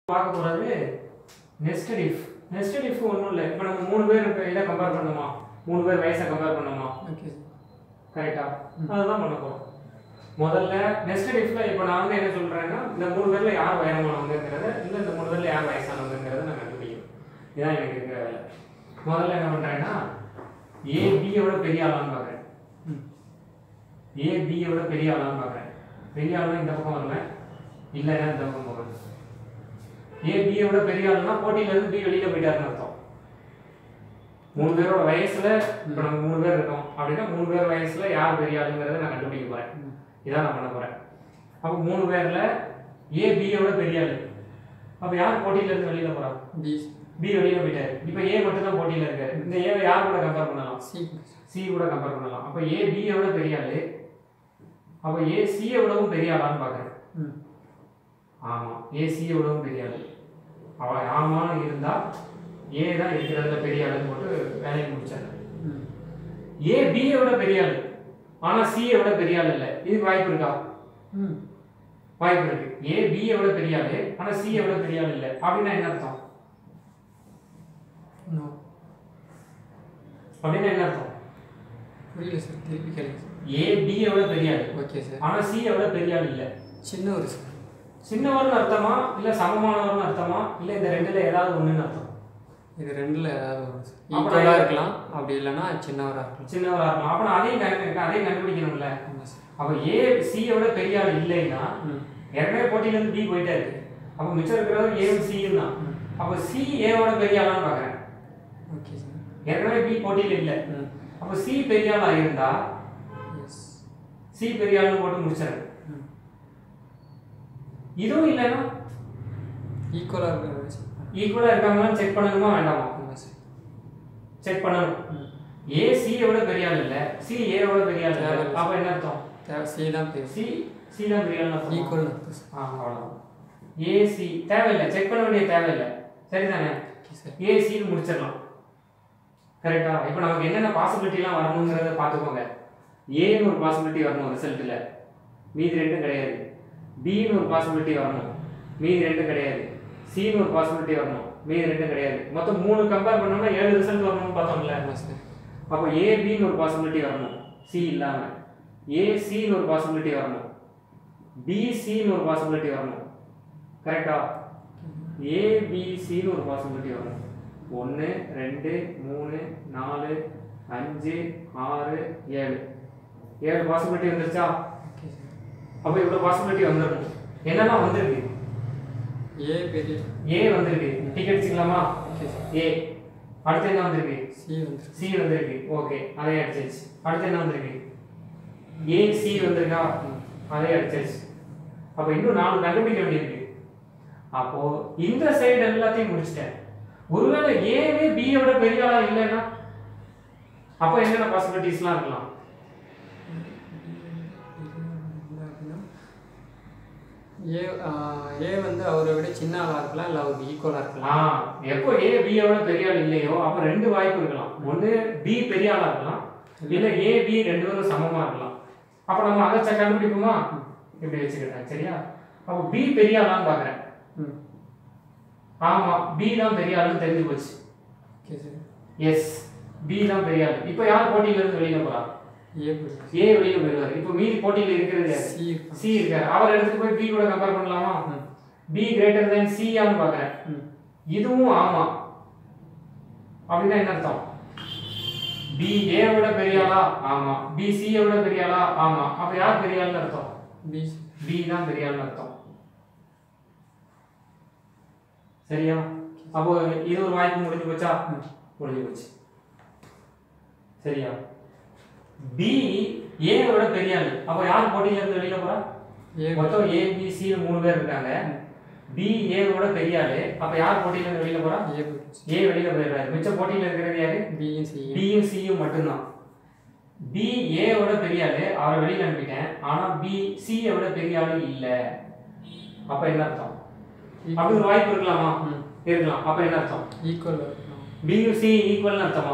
பார்க்க போகிறது nested if nested if ஒன்றும் இல்லை இப்போ நம்ம மூணு பேர் இப்போ இதை கம்பேர் பண்ணோமா மூணு பேர் வயசை கம்பேர் பண்ணோமா ஓகே சார் கரெக்டா அதுதான் பண்ண போகிறோம் முதல்ல நெஸ்டட் இஃப்ல இப்போ நான் வந்து என்ன சொல்கிறேன்னா இந்த மூணு பேரில் யார் உயரமானவங்கிறத இல்லை இந்த மூணு பேரில் யார் வயசானவங்கிறத நான் கண்டுபிடிக்கணும் இதான் எனக்கு இருக்கிற வேலை முதல்ல என்ன பண்ணுறேன்னா ஏ பியோட பெரிய ஆளான்னு பார்க்குறேன் ம் ஏ பியோட பெரிய ஆளான்னு பார்க்குறேன் பெரிய ஆளுனா இந்த பக்கம் வருவேன் இல்லைன்னா இந்த பக்கம் போவேன் ஏ பியோட பெரிய ஆளுனா போட்டியில இருந்து பி வெளியில போயிட்டாருன்னு அர்த்தம் மூணு பேரோட வயசுல இப்போ நம்ம மூணு பேர் இருக்கோம் அப்படின்னா மூணு பேர் வயசுல யார் பெரிய ஆளுங்கிறத நான் கண்டுபிடிக்க போறேன் ம். இதான் நான் பண்ண போறேன் அப்போ மூணு பேர்ல ஏ பியோட பெரிய ஆளு அப்போ யார் போட்டியில இருந்து வெளியில போறா பி பி வெளியில போயிட்டாரு இப்போ ஏ மட்டும் தான் போட்டியில இருக்காரு இந்த ஏவை யார் கூட கம்பேர் பண்ணலாம் சி சி கூட கம்பேர் பண்ணலாம் அப்போ ஏ பியை விட பெரிய ஆளு அப்போ ஏ சியை விடவும் பெரிய ஆளான்னு பார்க்குறேன் ம் ஆமாம் ஏ சியை விடவும் பெரிய ஆளு அவள் ஆமான்னு இருந்தா ஏ தான் இருக்கிறதுல பெரிய ஆளுன்னு போட்டு வேலையை முடிச்சாரு ம் ஏ பியை விட பெரிய ஆளு ஆனா சியை விட பெரிய ஆள் இல்லை இதுக்கு வாய்ப்பு இருக்கா ம் வாய்ப்பு இருக்கு ஏ பியை விட பெரிய ஆளு ஆனா சியை விட பெரிய ஆள் இல்லை அப்படின்னா என்ன அர்த்தம் நோ அப்படின்னா என்ன அர்த்தம் புரியல சார் திருப்பி கேளுங்க சார் ஏ பியை விட பெரிய ஆளு ஓகே சார் ஆனா சியை விட பெரிய ஆள் இல்லை சின்ன ஒரு சார் சின்னவர்னு அர்த்தமா இல்ல சமமானவர்னு அர்த்தமா இல்ல இந்த ரெண்டுல ஏதாவது ஒண்ணுன்னு அர்த்தம் இது ரெண்டுல ஏதாவது வரும் சார் அப்புறம் ஈக்குவலாக இருக்கலாம் அப்படி இல்லைன்னா சின்னவராக இருக்கலாம் சின்னவரா இருக்கலாம் அப்ப நான் அதையும் கண்டு- அதையும் கண்டுபிடிக்கணும்ல ஆமாம் சார் அப்ப ஏ சியை விட பெரிய ஆள் இல்லைன்னா ம் ஏற்கனவே போட்டியில இருந்து பி போயிட்டாரு அப்ப மிச்சம் இருக்கிறவர் ஏவும் சியும் தான் ம். அப்ப சி ஏவோட பெரிய ஆளான்னு பாக்குறேன் ஓகே சார் ஏற்கனவே பி போட்டியில இல்ல ம் அப்ப சி பெரிய ஆளா இருந்தா எஸ் சி பெரிய ஆள்னு போட்டு முடிச்சிடுறேன் ம் இதுவும் இல்லைன்னா ஈக்குவலாக இருக்கிற சார் ஈக்குவலா இருக்காங்களான்னு செக் பண்ணணுமா வேண்டாமா ஆமாம் சார் செக் பண்ணணும் ம் ஏ சியை விட பெரிய ஆள் இல்ல சி ஏவோட பெரிய ஆள் இல்ல தேவையில்ல. அப்ப என்ன அர்த்தம் தேவை சி தான் பேர் சி சி தான் பெரிய ஆள்னு அர்த்தம் ஈக்குவல் அர்த்தம் சார் ஆ அவ்வளவுதான் ஏசி தேவையில்லை செக் பண்ண வேண்டிய தேவையில்லை சரிதானே ஓகே சார் ஏசின்னு முடிச்சிடலாம் கரெக்டா இப்போ நமக்கு என்னென்ன பாசிபிலிட்டிலாம் வரணுங்கிறத பார்த்துக்கோங்க ஏன்னு ஒரு பாசிபிலிட்டி வரணும் ரிசல்ட்டில் மீதி ரெண்டும் கிடையாது பின்னு ஒரு பாசிபிலிட்டி வரணும் மீதி ரெண்டும் கிடையாது சின்னு ஒரு பாசிபிலிட்டி வரணும் மீதி ரெண்டும் கிடையாது மொத்தம் மூணு கம்பேர் பண்ணோம்னா ஏழு ரிசல்ட் வரணும்னு பார்த்தோம்ல ஆமாம் சார் அப்போ ஏபின்னு ஒரு பாசிபிலிட்டி வரணும் சி இல்லாமல் ஏசின்னு ஒரு பாசிபிலிட்டி வரணும் பிசின்னு ஒரு பாசிபிலிட்டி வரணும் கரெக்டா ஏபிசின்னு ஒரு பாசிபிலிட்டி வரணும் ஒன்று ரெண்டு மூணு நாலு அஞ்சு ஆறு ஏழு ஏழு பாசிபிலிட்டி வந்துருச்சா ஓகே சார் அப்போ இவ்வளோ பாசிபிலிட்டி வந்துடணும் என்னெல்லாம் வந்திருக்கு ஏ பெரிய ஏ வந்திருக்கு டிக்கெட் வச்சுக்கலாமா ஓகே சார் ஏ அடுத்து என்ன வந்திருக்கு சி வந்துருக்கு சி வந்திருக்கு ஓகே அதே அடிச்சிருச்சு அடுத்து என்ன வந்திருக்கு ஏ சி வந்திருக்கா அதே அடிச்சிருச்சு அப்போ இன்னும் நாலு கண்டுபிடிக்க வேண்டியிருக்கு அப்போ இந்த சைடு எல்லாத்தையும் முடிச்சிட்டேன் ஒருவேளை ஏவே பியை விட பெரிய ஆளா இல்லைன்னா அப்போ என்னென்ன பாசிபிலிட்டிஸ்லாம் இருக்கலாம் ஏ ஆ, ஏ வந்து அவரை விட சின்ன ஆளாக இருக்கலாம் இல்லை அவருக்கு ஈக்குவலாக ஆ இருக்கலாம் எப்போ ஏ பியை விட பெரிய ஆள் இல்லையோ அப்போ ரெண்டு வாய்ப்பு இருக்கலாம் ஒன்று பி பெரிய ஆளா இருக்கலாம் இல்லை ஏ பி ரெண்டு பேரும் சமமா இருக்கலாம் அப்போ நம்ம அதை செ- கண்டுபிடிப்போமா இப்படி வச்சுக்கிட்டேன் சரியா அப்போ பி பெரிய ஆளான்னு பார்க்குறேன் ம் ஆமா பி தான் பெரிய ஆளுன்னு தெரிஞ்சு போச்சு ஓகே சார் எஸ் பி தான் பெரிய ஆளு இப்போ யார் போட்டியில இருந்து வெளியில போறா ஏ போயிடுச்சு ஏ வெளியில போயிடுவாரு இப்போ மீதி போட்டியில இருக்கிறது யாரு சி சி இருக்காரு அவர் எடுத்துட்டு போய் பி கூட கம்பேர் பண்ணலாமா ம் பி கிரேட்டர் தேன் சி ஆன்னு பார்க்குறேன் ம் இதுவும் ஆமா அப்படின்னா என்ன அர்த்தம் பி ஏ விட பெரிய ஆளா ஆமா பி சி விட பெரிய ஆளா ஆமா அப்ப யார் பெரிய ஆள்னு அர்த்தம் பி பி தான் பெரிய ஆள்னு அர்த்தம் சரியா அப்போ இது ஒரு வாய்ப்பு முடிஞ்சு போச்சா ம். முடிஞ்சு போச்சு சரியா பி ஏ விட பெரிய ஆளு அப்போ யார் போட்டியில இருந்து வெளியில போறா ஏ மொத்தம் ஏ பி சி மூணு பேர் இருக்காங்க பி ஏ விட பெரிய ஆளு அப்ப யார் போட்டியில இருந்து வெளியில போறா ஏ போயிடுச்சு ஏ வெளியில போயிடுறாரு மிச்ச போட்டியில இருக்கிறது யாரு பியும் சியும் பியும் சியும் மட்டும்தான் பி ஏவோட பெரிய ஆளு அவரை வெளியில அனுப்பிட்டேன் ஆனா பி சியை விட பெரிய ஆளு இல்ல அப்ப என்ன அர்த்தம் அப்படி ஒரு வாய்ப்பு இருக்கலாமா ம் இருக்கலாம் அப்ப என்ன அர்த்தம் ஈக்குவல் இருக்கலாம் பியும் சி ஈக்குவல்னு அர்த்தமா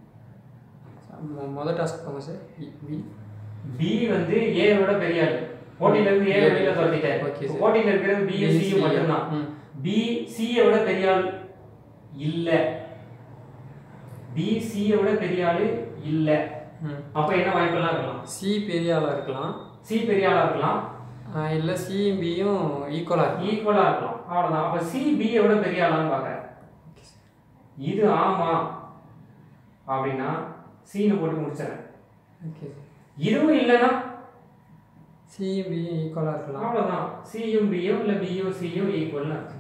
மொ- மொதல் டாஸ்க் போங்க சார் பி பி வந்து ஏவோட பெரிய ஆளு போட்டியில இருந்து ஏ A வெளியில துரத்திட்டேன் Okay, இப்போ sir. போட்டியில இருக்கிறது பி B, சி C, மட்டும்தான் ம். பி சியை விட பெரிய ஆள் இல்ல பி சியை விட பெரிய ஆளு இல்ல ம். அப்ப என்ன வாய்ப்பெல்லாம் இருக்கலாம் சி பெரிய ஆளாக இருக்கலாம் சி பெரிய ஆளா இருக்கலாம் ஆஹ் இல்ல சியும் பியும் ஈக்குவலாக இருக்கலாம் ஈக்குவலா இருக்கலாம் அவ்வளவுதான் அப்ப சி பியை விட பெரிய ஆளான்னு பாக்குறேன் இது ஆமா அப்படின்னா சீனு போட்டு முடிச்சிடறேன் ஓகே இதுவும் இல்லைன்னா சியும் பியும் ஈக்குவலாக இருக்கலாம் அவ்வளவுதான் சியும் பியும் இல்ல பியும் சியும் ஈக்குவல்னு அர்த்தம்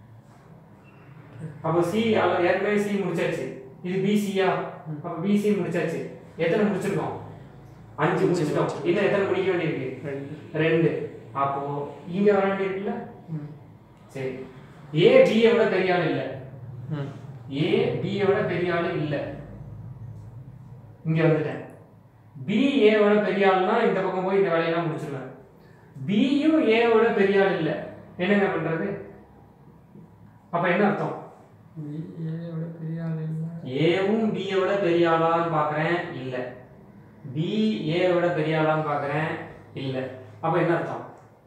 அப்போ சி அவ ஏற்கனவே சி முடிச்சாச்சு இது பிசியா அப்ப பிசி முடிச்சாச்சு எத்தனை முடிச்சிருக்கோம் அஞ்சு முடிச்சிட்டோம் இன்னும் எத்தனை முடிக்க வேண்டியிருக்கு ரெண்டு ரெண்டு அப்போ இங்க வர வேண்டியிருக்குல்ல ம் சரி ஏ பியை விட பெரிய ஆள் இல்ல ம் ஏ பியை விட பெரிய ஆள் இல்ல இங்க வந்துட்டேன் பி ஏ விட பெரிய ஆள்னா இந்த பக்கம் போய் இந்த வேலையெல்லாம் முடிச்சிருவேன் பியும் ஏ விட பெரிய ஆள் இல்ல என்னங்க பண்றது அப்ப என்ன அர்த்தம் பி ஏ விட பெரிய ஆள் இல்லை ஏவும் பியை விட பெரிய ஆளான்னு பார்க்குறேன் இல்லை பி ஏ விட பெரிய ஆளான்னு பார்க்குறேன் இல்லை அப்போ என்ன அர்த்தம்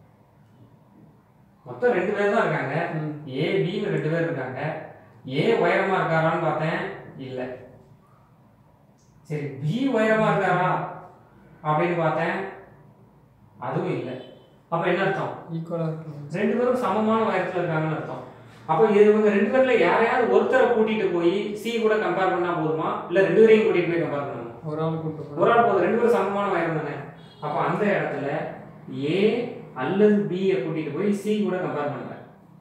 மொத்தம் ரெண்டு பேர் தான் இருக்காங்க ம் ஏ பின்னு ரெண்டு பேர் இருக்காங்க ஏ உயரமா இருக்காரான்னு பார்த்தேன் இல்லை சரி பி உயரமா இருக்காரா அப்படின்னு பார்த்தேன் அதுவும் இல்லை அப்போ என்ன அர்த்தம் ஈக்குவலாக இருக்கலாம் ரெண்டு பேரும் சமமான உயரத்துல இருக்காங்கன்னு அர்த்தம் அப்போ இது இவங்க ரெண்டு பேர்ல யாரையாவது ஒருத்தரை கூட்டிட்டு போய் சி கூட கம்பேர் பண்ணா போதுமா இல்ல ரெண்டு பேரையும் கூட்டிட்டு போய் கம்பேர் பண்ணணுமா ஒரு ஆள் கூப்பிட்டு போகலாம் ஒரு ஆள் போதும் ரெண்டு பேரும் சமமான உயரம் தானே அப்போ அந்த இடத்துல ஏ அல்லது பியை கூட்டிட்டு போய் சி கூட கம்பேர் பண்ணுங்க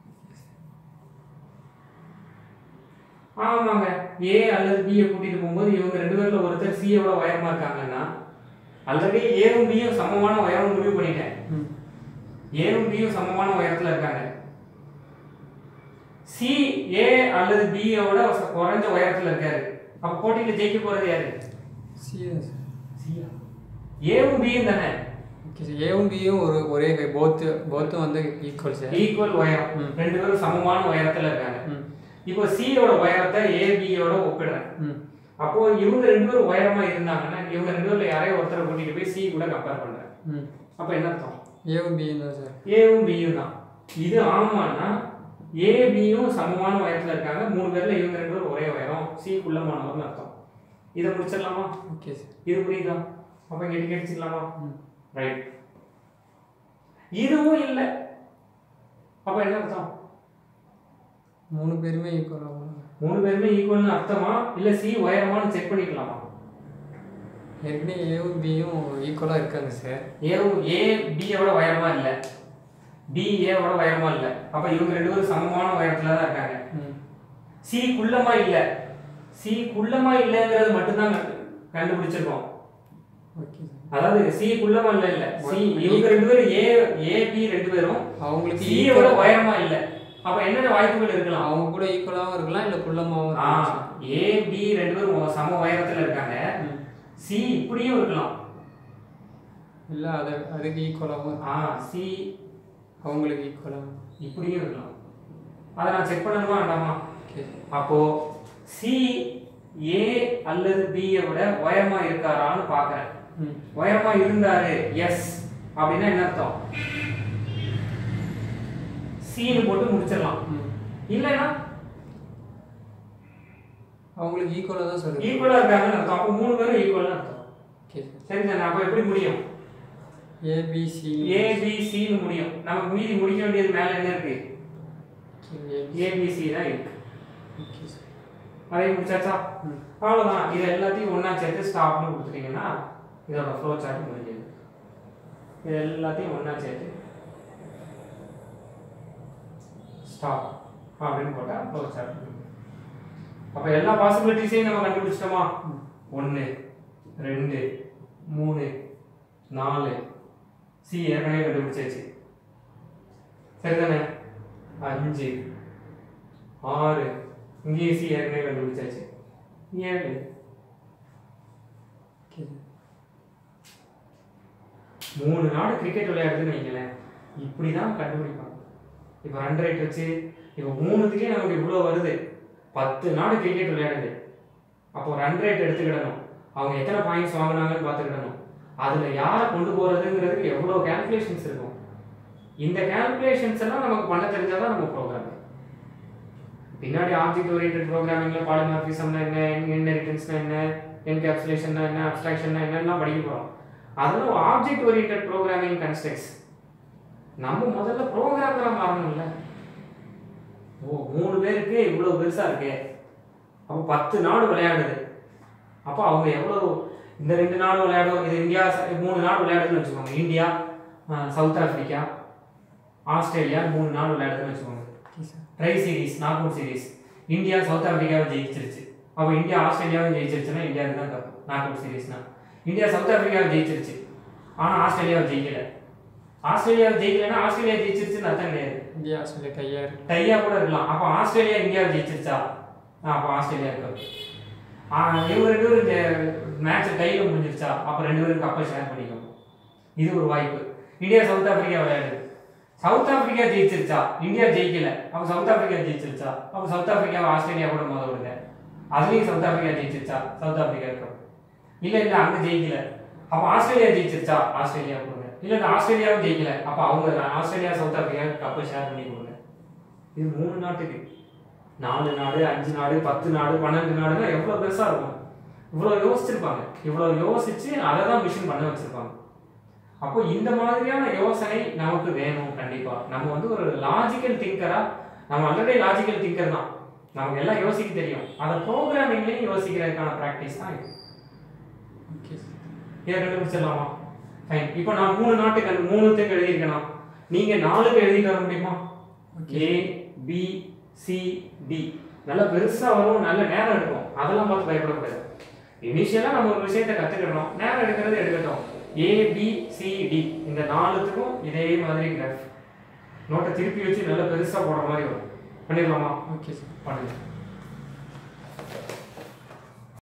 ஆமாங்க ஏ அல்லது பியை கூட்டிட்டு போகும்போது இவங்க ரெண்டு பேர்ல ஒருத்தர் சியை விட உயரமா இருக்காங்கன்னா ஆல்ரெடி ஏவும் பியும் சமமான உயரம் முடிவு பண்ணிட்டேன் ம் ஏவும் பியும் சமமான உயரத்துல இருக்காங்க சி ஏ அல்லது பியோட குறைஞ்ச உயரத்துல இருக்காரு அப்ப போட்டியில ஜெயிக்க போறது யாரு சி தான் சார் சியா ஏவும் பியும் தானே ஓகே சார் ஏவும் பியும் ஒரு ஒரே போத்து போத்தும் வந்து ஈக்குவல் சார் ஈக்குவல் உயரம் ம். ரெண்டு பேரும் சமமான உயரத்துல இருக்காங்க ம் இப்போ சியோட உயரத்தை ஏ பியோட ஒப்பிடுறேன் ம் அப்போ இவங்க ரெண்டு பேரும் உயரமா இருந்தாங்கன்னா இவங்க ரெண்டு பேர்ல யாரையும் ஒருத்தரை கூட்டிட்டு போய் சி கூட கம்பேர் பண்றேன் ம் அப்ப என்ன அர்த்தம் ஏவும் பியும் தான் சார் ஏவும் பியும் தான் இது ஆமான்னா ஏ பியும் சமமான உயரத்துல இருக்காங்க மூணு பேர்ல இவங்க ரெண்டு பேரும் ஒரே உயரம் சி குள்ளமானவர்னு அர்த்தம் இதை முடிச்சிடலாமா ஓகே சார் இது புரியுதா அப்ப இங்க டிக்கெட் அடிச்சுக்கலாமா ம் ரைட் இதுவும் இல்லை அப்ப என்ன அர்த்தம் மூணு பேருமே ஈக்குவலாக மூணு பேருமே ஈக்குவல்னு அர்த்தமா இல்ல சி உயரமானு செக் பண்ணிக்கலாமா ஏற்கனவே ஏவும் பியும் ஈக்குவலாக இருக்காங்க சார் ஏவும் ஏ பியோட உயரமா இல்ல பி ஏவோட உயரமா இல்ல அப்ப இவங்க ரெண்டு பேரும் சமமான உயரத்துல தான் இருக்காங்க ம் சி குள்ளமா இல்ல சி குள்ளமா இல்லைங்கிறது மட்டும்தான் கண்டு- கண்டுபிடிச்சிருக்கோம் ஓகே சார் அதாவது சி குள்ளமா இல்ல இல்ல சி இவங்க ரெண்டு பேரும் ஏ ஏ பி ரெண்டு பேரும் அவங்களுக்கு சியோட equal- உயரமா இல்ல அப்ப என்னென்ன வாய்ப்புகள் இருக்கலாம் அவங்க கூட ஈக்குவலாகவும் இருக்கலாம் இல்லை குள்ளமாகவும் ஆ இருக்கலாம் சார். ஏ பி ரெண்டு பேரும் ஒ- சம உயரத்துல இருக்காங்க ம் சி இப்படியும் இருக்கலாம் இல்லை அது அதுக்கு ஈக்குவலாகவும் ஆ சி அவங்களுக்கு ஈக்குவலாகவும் இப்படியும் இருக்கலாம் அதை நான் செக் பண்ணணுமா வேண்டாமா ஓகே அப்போ சி ஏ அல்லது பியை விட உயரமா இருக்காரான்னு பார்க்கறேன் ம் உயரமா இருந்தாரு எஸ் அப்படின்னா என்ன அர்த்தம் சீனு போட்டு முடிச்சிடலாம் ம் இல்லைன்னா அவங்களுக்கு ஈக்குவலாக தான் சார் இருக்கு. ஈக்குவலா இருக்காங்கன்னு அர்த்தம் அப்போ மூணு பேரும் ஈக்குவல்னு அர்த்தம் ஓகே சார் சரி தானே அப்போ எப்படி முடியும் ஏபிசி ஏ பி சின்னு முடியும் நமக்கு மீதி முடிக்க வேண்டியது மேல என்ன இருக்கு ஏபிசி தான் இருக்கு ஓகே சார் அதை முடிச்சாச்சா ம் அவ்வளோதான் இது எல்லாத்தையும் ஒன்றா சேர்த்து ஸ்டாப்னு கொடுத்துட்டீங்கன்னா இதோட ஃப்ளோ சார்ட் முடிஞ்சது இது எல்லாத்தையும் ஒன்றா சேர்த்து ஸ்டாப் அப்படின்னு போட்டால் ஃப்ளோ சார்ட் முடியும் அப்போ எல்லா பாசிபிலிட்டிஸையும் நம்ம கண்டுபிடிச்சிட்டோமா ஒன்று ரெண்டு மூணு நாலு சி ஏற்கனவே கண்டுபிடிச்சாச்சு சரிதானே அஞ்சு ஆறு இங்கேயும் சி ஏற்கனவே கண்டுபிடிச்சாச்சு ஏழு ஓகே சார் மூணு நாடு கிரிக்கெட் விளையாடுதுன்னு வைங்களேன் இப்படி தான் கண்டுபிடிப்பாங்க இப்போ ரன் ரேட் வச்சு இப்போ மூணுத்துக்கே நமக்கு இவ்வளோ வருது பத்து நாடு கிரிக்கெட் விளையாடுது அப்போ ரன் ரேட் எடுத்துக்கிடணும் அவங்க எத்தனை பாயிண்ட்ஸ் வாங்கினாங்கன்னு பார்த்துக்கிடணும் அதுல யாரை கொண்டு போறதுங்கிறதுக்கு எவ்வளவு கால்குலேஷன்ஸ் இருக்கும் இந்த கால்குலேஷன்ஸ் எல்லாம் நமக்கு பண்ண தெரிஞ்சாதான் நம்ம ப்ரோக்ராம் பின்னாடி ஆப்ஜெக்ட் ஓரியன்டட் ப்ரோக்ராமிங்ல பாலிமார்பிசம்னா என்ன இன்ஹெரிட்டன்ஸ்னா என்ன என்கேப்சுலேஷன்னா என்ன அப்ஸ்ட்ராக்ஷன்னா என்னெல்லாம் படிக்க போறோம் அதெல்லாம் ஆப்ஜெக்ட் ஓரியன்டட் ப்ரோக்ராமிங் கன்ஸ்ட்ரக்ட்ஸ் நம்ம முதல்ல ப்ரோக்ராமரா மாறணும்ல ஓ மூணு பேருக்கு இவ்வளவு பெருசா இருக்கே அப்போ பத்து நாடு விளையாடுது அப்போ அவங்க எவ்வளோ இந்த ரெண்டு நாடு விளையாடும் இது இந்தியா ச- மூணு நாடு விளையாடுதுன்னு வச்சுக்கோங்க இந்தியா அஹ், சவுத் ஆப்பிரிக்கா ஆஸ்திரேலியா மூணு நாடு விளையாடுதுன்னு வச்சுக்கோங்க okay sir tri series knock out series India South ஆப்பிரிக்காவை ஜெயிச்சிருச்சு அப்போ இந்தியா ஆஸ்திரேலியாவை ஜெயிச்சிருச்சுன்னா இந்தியாவுக்கு தான் கப்பு நாக் அவுட் சீரிஸ்னா இந்தியா சவுத் ஆப்பிரிக்காவை ஜெயிச்சிருச்சு ஆனால் ஆஸ்திரேலியாவை ஜெயிக்கல ஆஸ்திரேலியாவை ஜெயிக்கலைன்னா ஆஸ்திரேலியா ஜெயிச்சிருச்சுன்னு அர்த்தம் கிடையாது இந்தியா ஆஸ்திரேலியா கையா இருக்கு டையா கூட இருக்கலாம் அப்போ ஆஸ்திரேலியா இந்தியாவை ஜெயிச்சிருச்சா ஆ, அப்போ ஆஸ்திரேலியா இருக்கு ஆ, இவங்க ரெண்டு பேரும் இந்த மேட்ச் கையில் முடிஞ்சிருச்சா அப்போ ரெண்டு பேரும் கப்பை ஷேர் பண்ணிக்கணும் இது ஒரு வாய்ப்பு இந்தியா சவுத் ஆப்பிரிக்கா விளையாடுது சவுத் ஆப்பிரிக்கா ஜெயிச்சிருச்சா இந்தியா ஜெயிக்கல அப்போ சவுத் ஆப்பிரிக்கா ஜெயிச்சிருச்சா அப்போ சவுத் ஆப்பிரிக்காவை ஆஸ்திரேலியா கூட மோத விடுங்க அதுலேயும் சவுத் ஆப்பிரிக்கா ஜெயிச்சிருச்சா சவுத் ஆப்பிரிக்கா இருக்கும் இல்லை இல்லை அங்கே ஜெயிக்கல அப்போ ஆஸ்திரேலியா ஜெயிச்சிருச்சா ஆஸ்திரேலியா கொடுங்க இல்லை இல்லை ஆஸ்திரேலியாவும் ஜெயிக்கல அப்போ அவங்க ஆஸ்திரேலியா சவுத் ஆப்பிரிக்கா கப்பை ஷேர் பண்ணி கொடுங்க இது மூணு நாட்டுக்கு நாலு நாடு அஞ்சு நாடு பத்து நாடு பன்னெண்டு நாடுனா எவ்வளோ பெருசாக இருக்கும் இவ்வளோ யோசிச்சிருப்பாங்க இவ்வளோ யோசிச்சு அதை தான் மிஷின் பண்ண வச்சிருப்பாங்க அப்போ இந்த மாதிரியான யோசனை நமக்கு வேணும் கண்டிப்பா நம்ம வந்து ஒரு லாஜிக்கல் திங்கரா நம்ம ஆல்ரெடி லாஜிக்கல் திங்கர் தான் நமக்கு எல்லாம் யோசிக்க தெரியும் அதை ப்ரோக்ராமிங்லேயும் யோசிக்கிறதுக்கான ப்ராக்டிஸ் தான் இது ஓகே சார் இதை கண்டுபிடிச்சிடலாமா ஃபைன் இப்போ நான் மூணு நாட்டுக்கு மூணுத்துக்கு எழுதியிருக்கேனா நீங்க நாலுக்கு எழுதிட்டு வர முடியுமா ஏ பி சி டி நல்லா பெருசா வரும் நல்ல நேரம் எடுக்கும் அதெல்லாம் பார்த்து பயப்படக்கூடாது இனிஷியலாக நம்ம ஒரு விஷயத்தை கத்துக்கிடணும் நேரம் எடுக்கிறது எடுக்கட்டும் ஏ பி சி டி இந்த நாலுத்துக்கும் இதே மாதிரி கிராஃப் நோட்டை திருப்பி வச்சு நல்லா பெருசா போடுற மாதிரி வரும் பண்ணிடலாமா ஓகே சார் பண்ணுங்க